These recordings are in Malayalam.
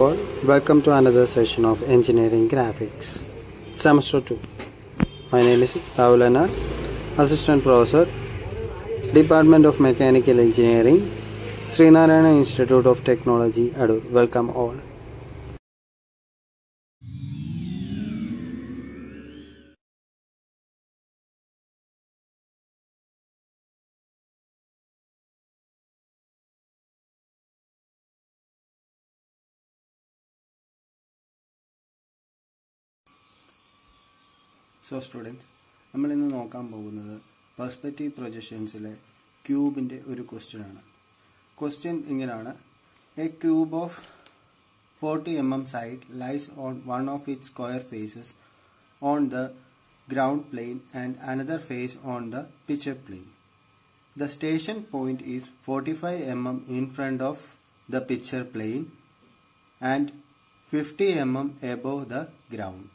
all, welcome to another session of Engineering Graphics, Semester 2. My name is Rahul Anar, Assistant Professor, Department of Mechanical Engineering, Srinarayana Institute of Technology, Adur. Welcome all. So students നമ്മളിന്ന് നോക്കാൻ പോകുന്നത് പെർസ്പെക്റ്റീവ് പ്രൊജക്ഷൻസിലെ ക്യൂബിൻ്റെ ഒരു ക്വസ്റ്റ്യൻ ആണ് ക്വസ്റ്റ്യൻ ഇങ്ങനെയാണ് a cube of forty M M side lies on one of its square faces on the ground plane and another face on the picture plane The station point is 45 mm in front of the picture plane and 50 mm above the ground.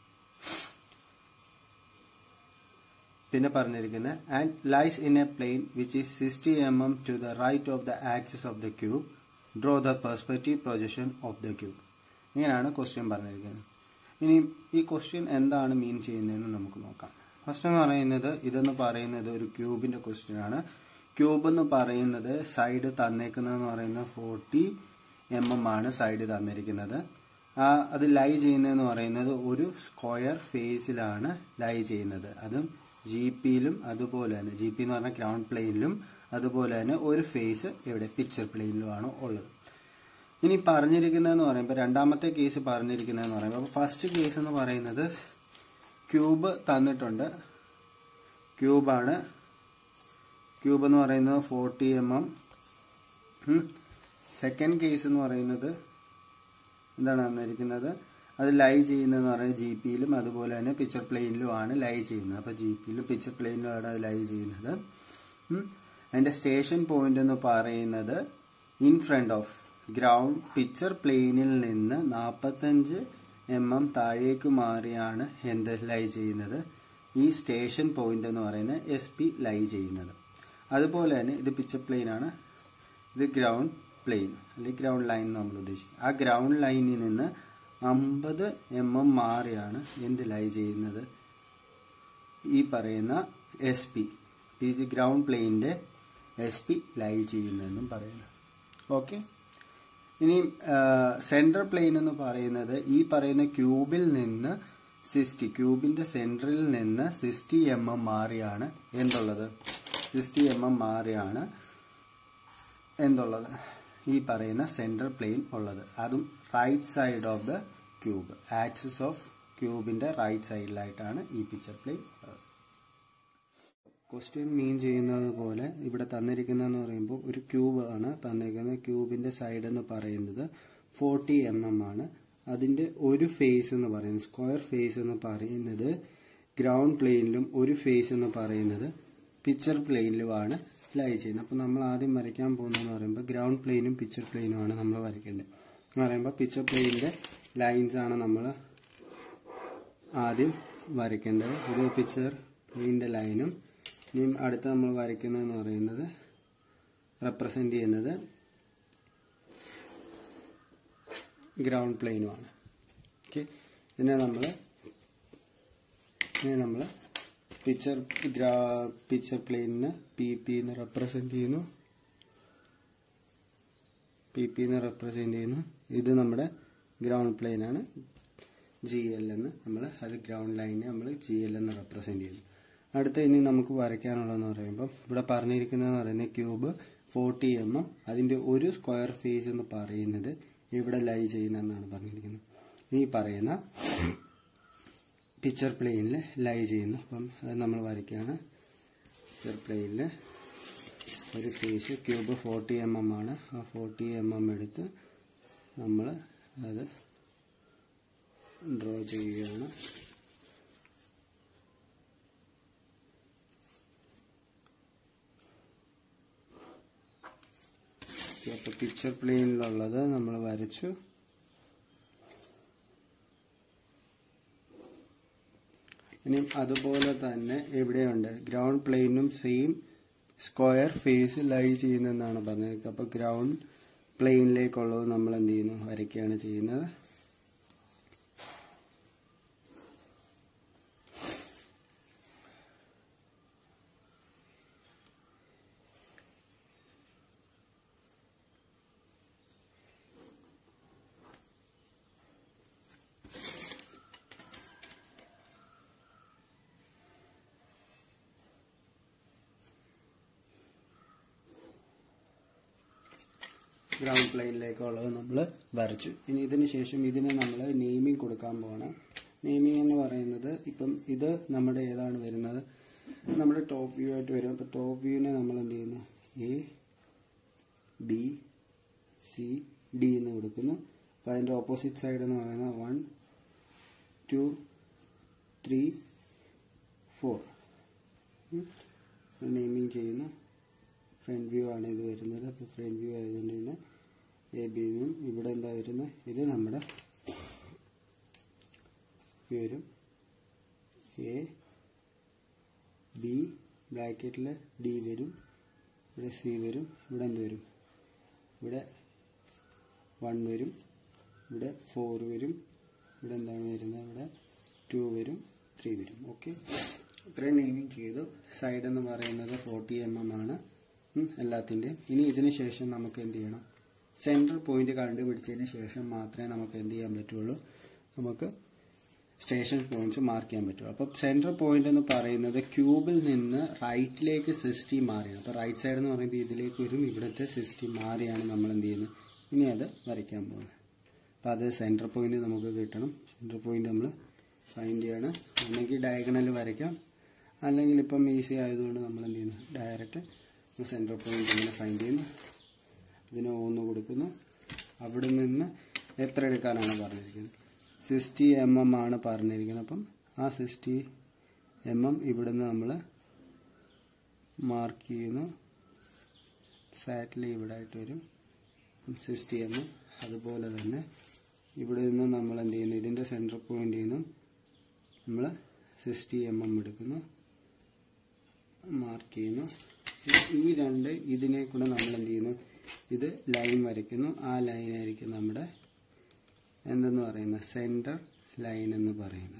പിന്നെ പറഞ്ഞിരിക്കുന്നത് and lies in a plane which is sixty M M to the right of the axis of the cube draw the perspective projection of the cube ഇങ്ങനെയാണ് ക്വസ്റ്റ്യൻ പറഞ്ഞിരിക്കുന്നത് ഇനി ഈ ക്വസ്റ്റ്യൻ എന്താണ് മീൻ ചെയ്യുന്നതെന്ന് നമുക്ക് നോക്കാം ഫസ്റ്റ് എന്ന് പറയുന്നത് ഇതെന്ന് പറയുന്നത് ഒരു ക്യൂബിന്റെ ക്വസ്റ്റ്യൻ ആണ് ക്യൂബ് എന്ന് പറയുന്നത് സൈഡ് തന്നേക്കുന്നതെന്ന് പറയുന്നത് ഫോർട്ടി എം എം ആണ് സൈഡ് തന്നിരിക്കുന്നത് ആ അത് ലൈ ചെയ്യുന്നതെന്ന് പറയുന്നത് ഒരു സ്ക്വയർ ഫേസിലാണ് ലൈ ചെയ്യുന്നത് അതും ജി പിയിലും അതുപോലെ തന്നെ ജി പി എന്ന് പറഞ്ഞാൽ ഗ്രൗണ്ട് പ്ലെയിനിലും അതുപോലെ തന്നെ ഒരു ഫേസ് ഇവിടെ പിക്ചർ പ്ലെയിനിലുമാണ് ഉള്ളത് ഇനി പറഞ്ഞിരിക്കുന്നതെന്ന് പറയുമ്പോൾ രണ്ടാമത്തെ കേസ് പറഞ്ഞിരിക്കുന്നതെന്ന് പറയുമ്പോൾ അപ്പോൾ ഫസ്റ്റ് കേസ് എന്ന് പറയുന്നത് ക്യൂബ് തന്നിട്ടുണ്ട് ക്യൂബാണ് ക്യൂബ് എന്ന് പറയുന്നത് forty M M second case എന്ന് പറയുന്നത് എന്താണ് തന്നിരിക്കുന്നത് അത് ലൈ ചെയ്യുന്നതെന്ന് പറയുന്നത് ജി പിയിലും അതുപോലെ തന്നെ പിക്ചർ പ്ലെയിനിലുമാണ് ലൈ ചെയ്യുന്നത് അപ്പോൾ ജി പിയിലും പിക്ചർ പ്ലെയിനിലുമാണ് അത് ലൈ ചെയ്യുന്നത് അതിൻ്റെ സ്റ്റേഷൻ പോയിന്റ് എന്ന് പറയുന്നത് in front of ground picture പ്ലെയിനിൽ നിന്ന് നാൽപ്പത്തഞ്ച് എം എം താഴേക്ക് മാറിയാണ് എന്ത് ലൈ ചെയ്യുന്നത് ഈ സ്റ്റേഷൻ പോയിന്റ് എന്ന് പറയുന്നത് എസ് പി ലൈ ചെയ്യുന്നത് അതുപോലെ തന്നെ ഇത് പിക്ചർ പ്ലെയിൻ ആണ് ഇത് ഗ്രൗണ്ട് പ്ലെയിൻ അല്ലെങ്കിൽ ഗ്രൗണ്ട് ലൈൻ നമ്മൾ ഉദ്ദേശിക്കുന്നത് ആ ഗ്രൗണ്ട് ലൈനിൽ നിന്ന് അമ്പത് എം എം മാറിയാണ് എന്ത് ലൈ ചെയ്യുന്നത് ഈ പറയുന്ന എസ് പി ഇത് ഗ്രൗണ്ട് പ്ലെയിനിന്റെ എസ് പി ലൈ ചെയ്യുന്നതെന്നും പറയുന്നു ഓക്കെ ഇനി സെൻട്രൽ പ്ലെയിൻ എന്ന് പറയുന്നത് ഈ പറയുന്ന ക്യൂബിൽ നിന്ന് സിക്സ്റ്റി ക്യൂബിന്റെ സെൻട്രൽ നിന്ന് സിക്സ്റ്റി എം എം മാറിയാണ് എന്തുള്ളത് സിക്സ്റ്റി എം എം മാറിയാണ് എന്തുള്ളത് ഈ പറയുന്ന സെൻട്രൽ പ്ലെയിൻ ഉള്ളത് അതും right side of the cube axis of ക്യൂബിന്റെ റൈറ്റ് സൈഡിലായിട്ടാണ് ഈ പിക്ചർ പ്ലെയിൻ ഉള്ളത് ക്വസ്റ്റ്യൻ മീൻ ചെയ്യുന്നത് പോലെ ഇവിടെ തന്നിരിക്കുന്നതെന്ന് പറയുമ്പോൾ ഒരു ക്യൂബ് ആണ് തന്നിരിക്കുന്നത് ക്യൂബിന്റെ സൈഡ് എന്ന് പറയുന്നത് ഫോർട്ടി എം എം ആണ് അതിന്റെ ഒരു ഫേസ് എന്ന് പറയുന്നത് സ്ക്വയർ ഫേസ് എന്ന് പറയുന്നത് ഗ്രൗണ്ട് പ്ലെയിനിലും ഒരു ഫേസ് എന്ന് പറയുന്നത് പിക്ചർ പ്ലെയിനിലുമാണ് ലൈ ചെയ്യുന്നത് അപ്പോൾ നമ്മൾ ആദ്യം വരയ്ക്കാൻ പോകുന്നതെന്ന് പറയുമ്പോൾ ഗ്രൗണ്ട് പ്ലെയിനും പിക്ചർ പ്ലെയിനുമാണ് നമ്മൾ വരയ്ക്കേണ്ടത് എന്ന് പറയുമ്പോൾ പിക്ചർ പ്ലെയിനിന്റെ ലൈൻസ് ആണ് നമ്മൾ ആദ്യം വരയ്ക്കേണ്ടത് ഇത് പിക്ചർ പ്ലെയിനിന്റെ ലൈനും ഇനിയും അടുത്ത നമ്മൾ വരയ്ക്കുന്നതെന്ന് പറയുന്നത് റെപ്രസെന്റ് ചെയ്യുന്നത് ഗ്രൗണ്ട് പ്ലെയിനുമാണ് ഓക്കെ ഇതിനെ നമ്മൾ ഇതിനെ നമ്മൾ പിക്ചർ പിക്ചർ പ്ലെയിനിന് പി പി എന്ന് റെപ്രസെന്റ് ചെയ്യുന്നു പി പി എന്ന് റെപ്രസെന്റ് ചെയ്യുന്നു ഇത് നമ്മുടെ ഗ്രൗണ്ട് പ്ലെയിൻ ആണ് ജി എൽ എന്ന് നമ്മൾ അത് ഗ്രൗണ്ട് ലൈനെ നമ്മൾ ജി എൽ എന്ന് റെപ്രസെന്റ് ചെയ്യുന്നു അടുത്ത ഇനി നമുക്ക് വരയ്ക്കാനുള്ളതെന്ന് പറയുമ്പോൾ ഇവിടെ പറഞ്ഞിരിക്കുന്നതെന്ന് പറയുന്നത് ക്യൂബ് ഫോർട്ടി എം എം അതിൻ്റെ ഒരു സ്ക്വയർ ഫേസ് എന്ന് പറയുന്നത് ഇവിടെ ലൈ ചെയ്യുന്നതെന്നാണ് പറഞ്ഞിരിക്കുന്നത് ഈ പറയുന്ന പിക്ചർ പ്ലെയിനിൽ ലൈ ചെയ്യുന്നു അപ്പം അത് നമ്മൾ വരയ്ക്കുകയാണ് പിക്ചർ പ്ലെയിനിൽ ഒരു face cube forty M M ആണ് ആ ഫോർട്ടി എം എം എടുത്ത് നമ്മൾ അത് ഡ്രോ ചെയ്യുകയാണ് അപ്പോൾ പിക്ചർ പ്ലെയിനിലുള്ളത് നമ്മൾ വരച്ചു ഇനി അതുപോലെ തന്നെ എവിടെയുണ്ട് ഗ്രൗണ്ട് പ്ലെയിനും സെയിം സ്ക്വയർ ഫേസ് ലൈ ചെയ്യുന്നതെന്നാണ് പറഞ്ഞത് അപ്പോൾ ഗ്രൗണ്ട് പ്ലെയിനിലേക്കുള്ളത് നമ്മൾ എന്ത് ചെയ്യുന്നു വരയ്ക്കുകയാണ് ചെയ്യുന്നത് ഗ്രൗണ്ട് പ്ലെയിനിലേക്കുള്ളത് നമ്മൾ വരച്ചു ഇനി ഇതിന് ശേഷം ഇതിന് നമ്മൾ നെയിമിംഗ് കൊടുക്കാൻ പോകണം നെയിമിംഗ് എന്ന് പറയുന്നത് ഇപ്പം ഇത് നമ്മുടെ ഏതാണ് വരുന്നത് നമ്മുടെ ടോപ്പ് വ്യൂ ആയിട്ട് വരും അപ്പോൾ ടോപ്പ് വ്യൂവിനെ നമ്മൾ എന്ത് ചെയ്യുന്നു എ ബി സി ഡി എന്ന് കൊടുക്കുന്നു അപ്പോൾ അതിൻ്റെ ഓപ്പോസിറ്റ് സൈഡ് എന്ന് പറയുന്നത് one two three four naming ചെയ്യുന്നു ഫ്രണ്ട് വ്യൂ ആണ് ഇത് വരുന്നത് അപ്പോൾ ഫ്രണ്ട് വ്യൂ ആയതുകൊണ്ട് തന്നെ എ ബി നിന്നും ഇവിടെ എന്താ വരുന്നത് ഇത് നമ്മുടെ വരും എ ബി ബ്രാക്കറ്റിൽ ഡി വരും ഇവിടെ സി വരും ഇവിടെ എന്ത് വരും ഇവിടെ വൺ വരും ഇവിടെ ഫോർ വരും ഇവിടെ എന്താണ് വരുന്നത് ഇവിടെ ടു വരും ത്രീ വരും ഓക്കെ ഇത്രയും നെയിമിങ് ചെയ്തു സൈഡ് എന്ന് പറയുന്നത് ഫോർട്ടി എം എം ആണ് ഉം, എല്ലാത്തിൻ്റെയും ഇനി ഇതിന് ശേഷം നമുക്ക് എന്ത് ചെയ്യണം സെൻട്രൽ പോയിന്റ് കണ്ടുപിടിച്ചതിന് ശേഷം മാത്രമേ നമുക്ക് എന്ത് ചെയ്യാൻ പറ്റുള്ളൂ നമുക്ക് സ്റ്റേഷൻ പോയിന്റ്സ് മാർക്ക് ചെയ്യാൻ പറ്റുള്ളൂ അപ്പോൾ സെൻട്രൽ പോയിന്റ് എന്ന് പറയുന്നത് ക്യൂബിൽ നിന്ന് റൈറ്റിലേക്ക് സിസ്റ്റി മാറിയാണ് അപ്പോൾ റൈറ്റ് സൈഡ് എന്ന് പറയുമ്പോൾ ഇതിലേക്ക് വരും ഇവിടുത്തെ സിസ്റ്റി മാറിയാണ് നമ്മൾ എന്ത് ചെയ്യുന്നത് ഇനി അത് വരയ്ക്കാൻ പോകുന്നത് അപ്പോൾ അത് സെൻട്രൽ പോയിന്റ് നമുക്ക് കിട്ടണം സെൻട്രൽ പോയിന്റ് നമ്മൾ ഫൈൻഡ് ചെയ്യണം ഒന്നെങ്കിൽ ഡയഗണൽ വരയ്ക്കാം അല്ലെങ്കിൽ ഇപ്പം ഈസി ആയതുകൊണ്ട് നമ്മൾ എന്ത് ചെയ്യുന്നു ഡയറക്റ്റ് സെൻട്രൽ പോയിന്റ് ഇങ്ങനെ ഫൈൻഡ് ചെയ്യുന്നു ഇതിന് ഒന്ന് കൊടുക്കുന്നു അവിടെ നിന്ന് എത്ര എടുക്കാനാണ് പറഞ്ഞിരിക്കുന്നത് സിക്സ്റ്റി എം എം ആണ് പറഞ്ഞിരിക്കുന്നത് അപ്പം ആ സിക്സ്റ്റി എം എം ഇവിടുന്ന് നമ്മൾ മാർക്ക് ചെയ്യുന്നു സാറ്റിൽ ഇവിടെ ആയിട്ട് വരും സിക്സ്റ്റി എം എം അതുപോലെ തന്നെ ഇവിടെ നിന്ന് നമ്മൾ എന്ത് ചെയ്യുന്നു ഇതിൻ്റെ സെൻട്രൽ പോയിന്റിൽ നിന്നും നമ്മൾ സിക്സ്റ്റി എം എം എടുക്കുന്നു മാർക്ക് ചെയ്യുന്നു ഈ രണ്ട് ഇതിനെ കൂടെ നമ്മൾ എന്ത് ചെയ്യുന്നു ഇത് ലൈൻ വരയ്ക്കുന്നു ആ ലൈൻ ആയിരിക്കും നമ്മുടെ എന്തെന്ന് പറയുന്നത് സെൻറ്റർ ലൈൻ എന്ന് പറയുന്നത്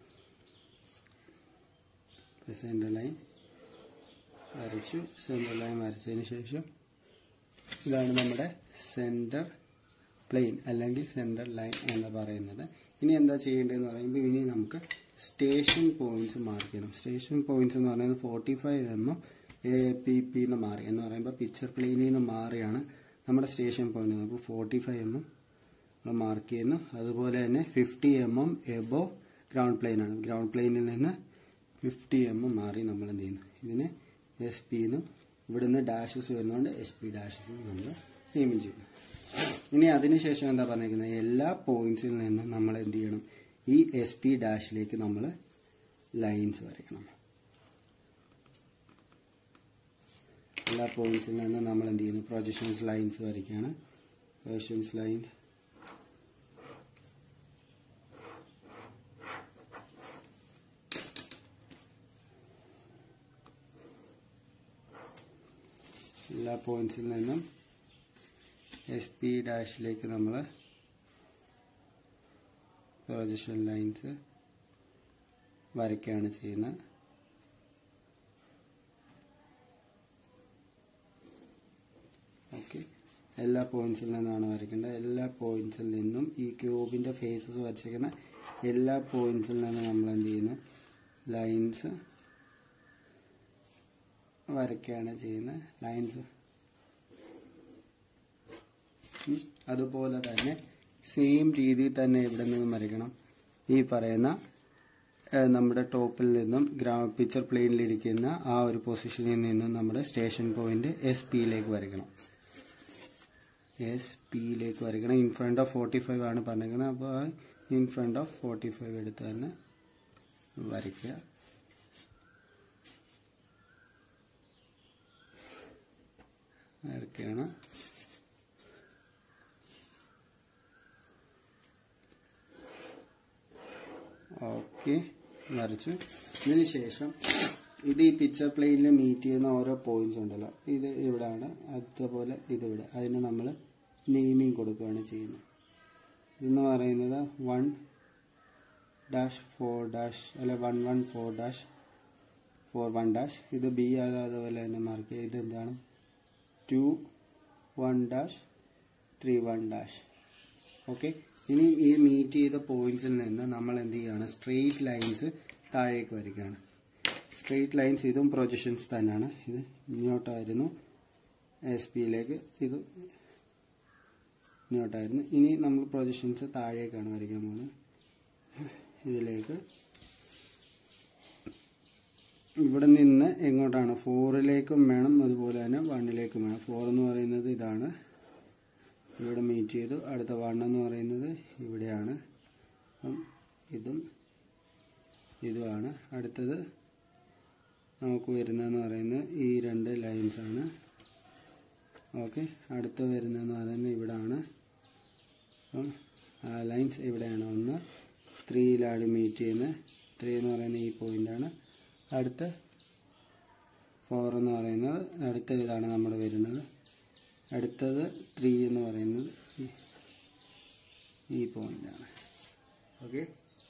സെൻറ്റർ ലൈൻ വരച്ചു സെൻറ്റർ ലൈൻ വരച്ചതിന് ശേഷം ഇതാണ് നമ്മുടെ സെൻറ്റർ പ്ലെയിൻ അല്ലെങ്കിൽ സെൻറ്റർ ലൈൻ എന്ന് പറയുന്നത് ഇനി എന്താ ചെയ്യേണ്ടതെന്ന് പറയുമ്പോൾ ഇനി നമുക്ക് സ്റ്റേഷൻ പോയിന്റ്സ് മാർക്ക് ചെയ്യണം സ്റ്റേഷൻ പോയിന്റ്സ് എന്ന് പറയുന്നത് forty five M M A P P എന്ന് മാറി എന്ന് പറയുമ്പോൾ പിക്ചർ പ്ലെയിനിൽ നിന്ന് മാറിയാണ് നമ്മുടെ സ്റ്റേഷൻ പോയിന്റ് അപ്പോൾ ഫോർട്ടി ഫൈവ് എം എം നമ്മൾ മാർക്ക് ചെയ്യുന്നു അതുപോലെ തന്നെ fifty M M above ground plane ആണ് ഗ്രൗണ്ട് പ്ലെയിനിൽ നിന്ന് ഫിഫ്റ്റി എം എം മാറി നമ്മൾ എന്ത് ചെയ്യുന്നു ഇതിന് എസ് പി എന്നും ഇവിടുന്ന് ഡാഷസ് വരുന്നതുകൊണ്ട് എസ് പി ഡാഷസ് നമ്മൾ നെയിമിങ് ചെയ്യുന്നു ഇനി അതിനുശേഷം എന്താ പറഞ്ഞിരിക്കുന്നത് എല്ലാ പോയിന്റ്സിൽ നിന്നും നമ്മൾ എന്ത് ചെയ്യണം ഈ എസ് പി ഡാഷിലേക്ക് നമ്മൾ ലൈൻസ് വരയ്ക്കണം എല്ലാ പോയിന്റ്സിൽ നിന്നും നമ്മൾ എന്ത് ചെയ്യുന്നു പ്രൊജക്ഷൻസ് ലൈൻസ് വരയ്ക്കുകയാണ് പ്രൊജക്ഷൻസ് ലൈൻസ് എല്ലാ പോയിന്റ്സിൽ നിന്നും എസ് പി ഡാഷിലേക്ക് നമ്മൾ പ്രൊജക്ഷൻ ലൈൻസ് വരയ്ക്കുകയാണ് ചെയ്യുന്നത് ഓക്കെ എല്ലാ പോയിന്റ്സിൽ നിന്നാണ് വരയ്ക്കേണ്ടത് എല്ലാ പോയിന്റ്സിൽ നിന്നും ഈ ക്യൂബിൻ്റെ ഫേസസ് വരച്ചിരിക്കുന്ന എല്ലാ പോയിന്റ്സിൽ നിന്നും നമ്മൾ എന്ത് ചെയ്യുന്നു ലൈൻസ് വരയ്ക്കുകയാണ് ചെയ്യുന്നത് ലൈൻസ് ഉം. അതുപോലെ തന്നെ സെയിം രീതിയിൽ തന്നെ ഇവിടെ നിന്നും വരയ്ക്കണം ഈ പറയുന്ന ഏഹ്, നമ്മുടെ ടോപ്പിൽ നിന്നും ഗ്രാ പിക്ചർ പ്ലെയിനിലിരിക്കുന്ന ആ ഒരു പൊസിഷനിൽ നിന്നും നമ്മുടെ സ്റ്റേഷൻ പോയിന്റ് എസ് പിയിലേക്ക് വരയ്ക്കണം എസ് പിയിലേക്ക് വരയ്ക്കണം in front of forty five ആണ് പറഞ്ഞിരിക്കുന്നത് അപ്പോൾ in front of forty five എടുത്ത് തന്നെ വരയ്ക്കുക വരയ്ക്കുകയാണ് ഓക്കെ വരച്ചു ഇതിന് ശേഷം ഇത് ഈ പിക്ചർ പ്ലെയിനിൽ മീറ്റ് ചെയ്യുന്ന ഓരോ പോയിന്റ്സ് ഉണ്ടല്ലോ ഇത് ഇവിടാണ് അതുപോലെ ഇതിവിടെ അതിന് നമ്മൾ നെയിമിങ് കൊടുക്കുകയാണ് ചെയ്യുന്നത് ഇതെന്ന് പറയുന്നത് വൺ ഡാഷ് ഫോർ ഡാഷ് അല്ല one one four dash four one dash ഇത് ബി അത് അതുപോലെ തന്നെ മാർക്ക് ചെയ്യുക ഇത് എന്താണ് two one dash three one dash okay ഇനി ഈ മീറ്റ് ചെയ്ത പോയിന്റ്സിൽ നിന്ന് നമ്മൾ എന്ത് ചെയ്യുകയാണ് സ്ട്രെയിറ്റ് ലൈൻസ് താഴേക്ക് വരികയാണ് സ്ട്രെയിറ്റ് ലൈൻസ് ഇതും പ്രൊജക്ഷൻസ് തന്നെയാണ് ഇത് ഇങ്ങോട്ടായിരുന്നു എസ് പിയിലേക്ക് ഇത് ഇങ്ങോട്ടായിരുന്നു ഇനി നമ്മൾ പ്രൊജക്ഷൻസ് താഴേക്കാണ് വരയ്ക്കാൻ പോകുന്നത് ഇതിലേക്ക് ഇവിടെ നിന്ന് എങ്ങോട്ടാണ് ഫോറിലേക്കും വേണം അതുപോലെ തന്നെ വണ്ണിലേക്കും വേണം ഫോർ എന്ന് പറയുന്നത് ഇതാണ് ഇവിടെ മീറ്റ് ചെയ്തു അടുത്ത വൺ എന്ന് പറയുന്നത് ഇവിടെയാണ് അപ്പം ഇതും ഇതുമാണ് അടുത്തത് നമുക്ക് വരുന്നതെന്ന് പറയുന്നത് ഈ രണ്ട് ലൈൻസ് ആണ് ഓക്കെ അടുത്ത വരുന്നതെന്ന് പറയുന്നത് ഇവിടാണ് അപ്പം ആ ലൈൻസ് ഇവിടെയാണ് ഒന്ന് ത്രീയിലാണ് മീറ്റ് ചെയ്യുന്നത് ത്രീ എന്ന് പറയുന്നത് ഈ പോയിൻ്റാണ് അടുത്ത ഫോർ എന്ന് പറയുന്നത് അടുത്ത ഇതാണ് നമ്മൾ വരുന്നത് അടുത്തത് ത്രീ എന്ന് പറയുന്നത് ഈ- ഈ പോയിൻ്റാണ് ഓക്കെ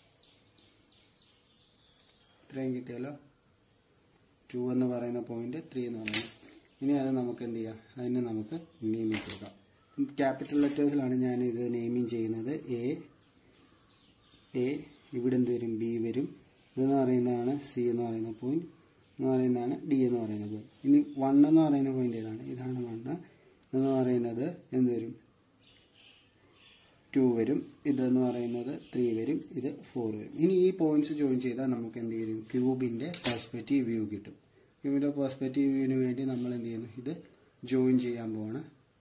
ഇത്രയും കിട്ടിയല്ലോ ടു എന്ന് പറയുന്ന പോയിന്റ് ത്രീ എന്ന് പറയുന്നത് ഇനി അത് നമുക്ക് എന്ത് ചെയ്യാം അതിനെ നമുക്ക് നെയിമിങ് കൊടുക്കാം ക്യാപിറ്റൽ ലെറ്റേഴ്സിലാണ് ഞാൻ ഇത് നെയിമിങ് ചെയ്യുന്നത് എ എ ഇവിടെ എന്ത് വരും ബി വരും ഇതെന്ന് പറയുന്നതാണ് സി എന്ന് പറയുന്ന പോയിന്റ് എന്ന് പറയുന്നതാണ് ഡി എന്ന് പറയുന്ന പോയിന്റ് ഇനി വൺ എന്ന് പറയുന്ന പോയിന്റ് ഏതാണ് ഇതാണ് വണ്ണ് ഇതെന്ന് പറയുന്നത് എന്ത് വരും ടു വരും ഇതെന്ന് പറയുന്നത് ത്രീ വരും ഇത് ഫോർ വരും ഇനി ഈ പോയിന്റ്സ് ജോയിൻ ചെയ്താൽ നമുക്ക് എന്ത് ചെയ്യും ക്യൂബിന്റെ പെർസ്പെക്റ്റീവ് വ്യൂ കിട്ടും ക്യൂബിന്റെ പെർസ്പെക്റ്റീവ് വ്യൂവിന് വേണ്ടി നമ്മൾ എന്ത് ചെയ്യുന്നു ഇത് ജോയിൻ ചെയ്യാൻ പോവാണ്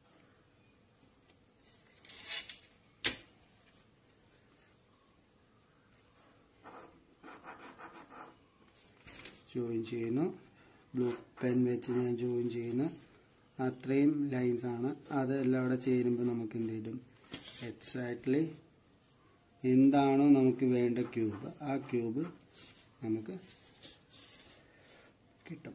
ജോയിൻ ചെയ്യുന്നു ബ്ലൂ പെൻ വെച്ച് ഞാൻ ജോയിൻ ചെയ്യുന്നു അത്രയും ലൈൻസ് ആണ് അത് എല്ലാം അവിടെ ചേരുമ്പോൾ നമുക്ക് എന്ത് ചെയ്യും എക്സാക്ട്ലി എന്താണോ നമുക്ക് വേണ്ട ക്യൂബ് ആ ക്യൂബ് നമുക്ക് കിട്ടും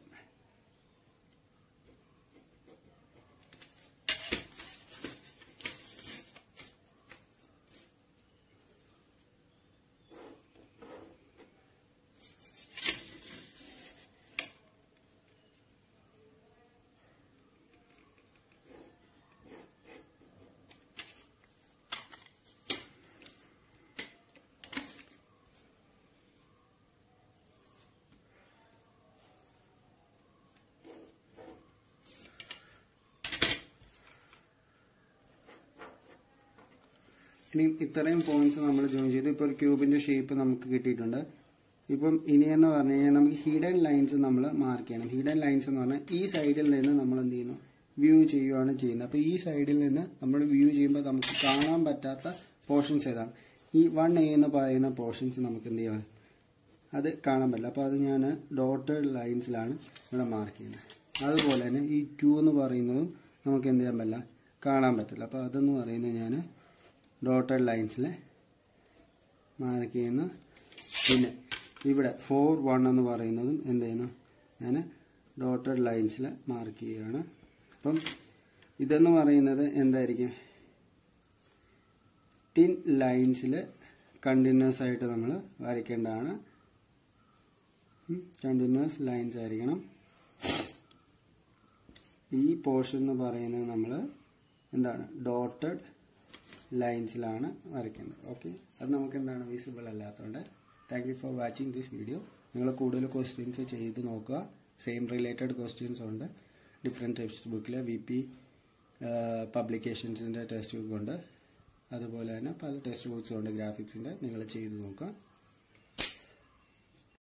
ഇനി ഇത്രയും പോയിന്റ്സ് നമ്മൾ ജോയിൻ ചെയ്തു ഇപ്പോൾ ഒരു ക്യൂബിന്റെ ഷേപ്പ് നമുക്ക് കിട്ടിയിട്ടുണ്ട് ഇപ്പം ഇനിയെന്ന് പറഞ്ഞു കഴിഞ്ഞാൽ നമുക്ക് ഹിഡൻ ലൈൻസ് നമ്മൾ മാർക്ക് ചെയ്യണം ഹിഡൻ ലൈൻസ് എന്ന് പറഞ്ഞാൽ ഈ സൈഡിൽ നിന്ന് നമ്മൾ എന്ത് ചെയ്യുന്നു വ്യൂ ചെയ്യുകയാണ് ചെയ്യുന്നത് അപ്പോൾ ഈ സൈഡിൽ നിന്ന് നമ്മൾ വ്യൂ ചെയ്യുമ്പോൾ നമുക്ക് കാണാൻ പറ്റാത്ത പോർഷൻസ് ഏതാണ് ഈ വൺ എ എന്ന് പറയുന്ന പോർഷൻസ് നമുക്ക് എന്ത് ചെയ്യണം അത് കാണാൻ പറ്റില്ല അപ്പോൾ അത് ഞാൻ ഡോട്ടഡ് ലൈൻസിലാണ് ഇവിടെ മാർക്ക് ചെയ്യുന്നത് അതുപോലെ തന്നെ ഈ ടു എന്ന് പറയുന്നതും നമുക്ക് എന്ത് ചെയ്യാൻ പറ്റില്ല കാണാൻ പറ്റില്ല അപ്പോൾ അതെന്ന് പറയുന്നത് ഞാൻ ഡോട്ടഡ് ലൈൻസിൽ മാർക്ക് ചെയ്യുന്നു പിന്നെ ഇവിടെ ഫോർ വൺ എന്ന് പറയുന്നതും എന്ത് ചെയ്യുന്നു ഞാൻ ഡോട്ടഡ് ലൈൻസിൽ മാർക്ക് ചെയ്യുകയാണ് അപ്പം ഇതെന്ന് പറയുന്നത് എന്തായിരിക്കും തിൻ ലൈൻസിൽ കണ്ടിന്യൂസ് ആയിട്ട് നമ്മൾ വരയ്ക്കേണ്ടതാണ് കണ്ടിന്യൂസ് ലൈൻസ് ആയിരിക്കണം ഈ പോർഷൻ എന്ന് പറയുന്നത് നമ്മൾ എന്താണ് ഡോട്ടഡ് ലൈൻസിലാണ് വരയ്ക്കേണ്ടത് ഓക്കെ അത് നമുക്ക് എന്താണ് വിസിബിൾ അല്ലാത്തതുകൊണ്ട് thank you for watching this video നിങ്ങൾ കൂടുതൽ ക്വസ്റ്റ്യൻസ് ചെയ്ത് നോക്കുക സെയിം റിലേറ്റഡ് ക്വസ്റ്റ്യൻസ് ഉണ്ട് ഡിഫറെൻറ്റ് ടെക്സ്റ്റ് ബുക്കിൽ വി പി പബ്ലിക്കേഷൻസിൻ്റെ ടെക്സ്റ്റ് ബുക്ക് ഉണ്ട് അതുപോലെ തന്നെ പല ടെക്സ്റ്റ് ബുക്സും ഉണ്ട് ഗ്രാഫിക്സിൻ്റെ നിങ്ങൾ ചെയ്ത് നോക്കുക